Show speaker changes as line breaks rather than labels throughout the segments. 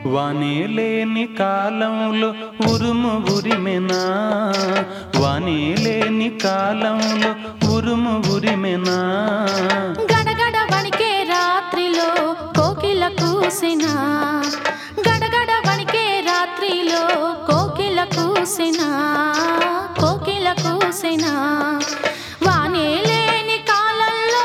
వానే లేని కాలంలో ఉరుము ఉరిమెనా వానే లేని కాలంలో ఉరుము ఉరిమెనా
గడగడ వణికే రాత్రిలో కోకిల కూసిన గడగడ వణికే రాత్రిలో కోకిల కూసిన కోకిల కూసిన వానే లేని కాలంలో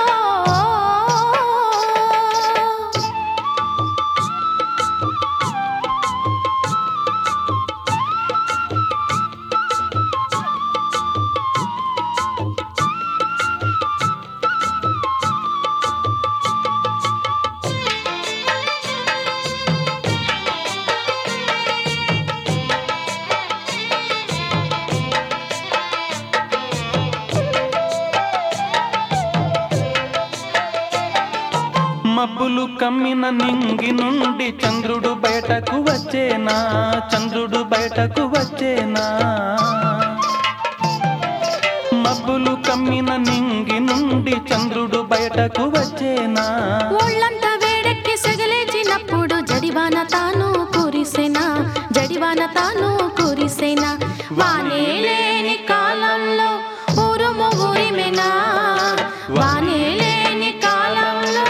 మబ్బులు కమ్మిన నింగి నుండి చంద్రుడు బయటకు వచ్చేనా చంద్రుడు బయటకు వచ్చేనా మబ్బులు కమ్మిన నింగి నుండి చంద్రుడు బయటకు వచ్చేనా
ఒళ్ళంతా వేడెక్కి సెగలేచినప్పుడు జడివాన తాను కురిసెనా జడివాన తాను కురిసెనా వానే లేని కాలంలో ఉరుము ఉరిమెనా వానే లేని కాలంలో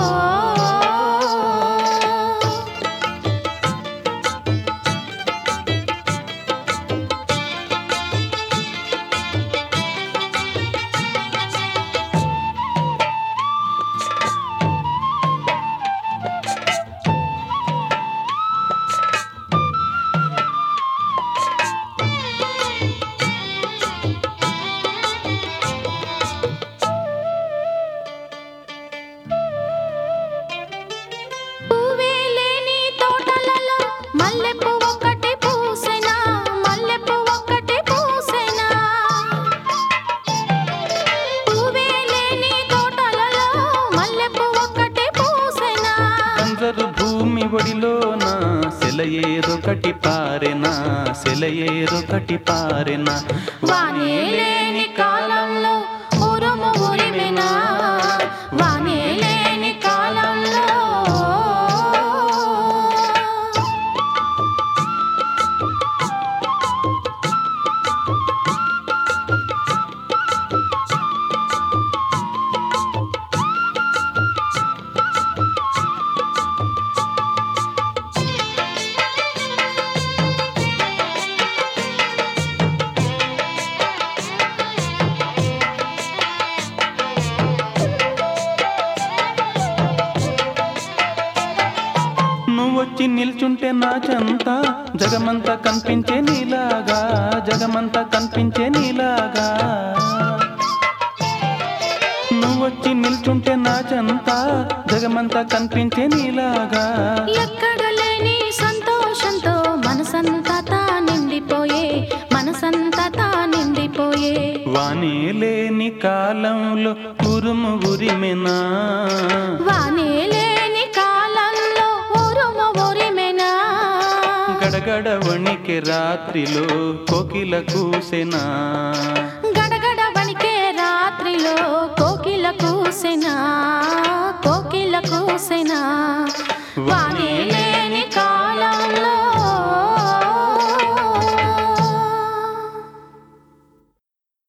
పువ్వే లేని తోటలలో మల్లెపూ ఒక్కటి పూసెనా మల్లెపూ ఒక్కటి పూసెనా పువ్వే లేని తోటలలో మల్లెపూ ఒక్కటి పూసెనా
అందరు భూమి ఒడిలోన సెలయేరొకటి పారెనా సెలయేరొకటి పారెనా
వానే లేని కాలంలో ఉరుము ఉరిమెనా వానే లేని కాలంలో
నువ్వొచ్చి నిల్చుంటే నా చెంత జగమంతా కనిపించే నీలాగా జగమంతా కనిపించే నీలాగా నువ్వొచ్చి నిల్చుంటే నా చెంత జగమంతా కనిపించే నీలాగా
ఎక్కడ లేని సంతోషంతో మనసంతా తా నిండిపోయే మనసంతా తా నిండిపోయే
వానే లేని కాలంలో ఉరుము ఉరిమెనా
వానే లేని కాలంలో ఉరుము ఉరిమెనా
గడగడ వణికి రాత్రిలో కోకిల కూసెనా
గడగడ వణికే రాత్రిలో కోకిల కూసెనా కోకిల కూసెనా వానే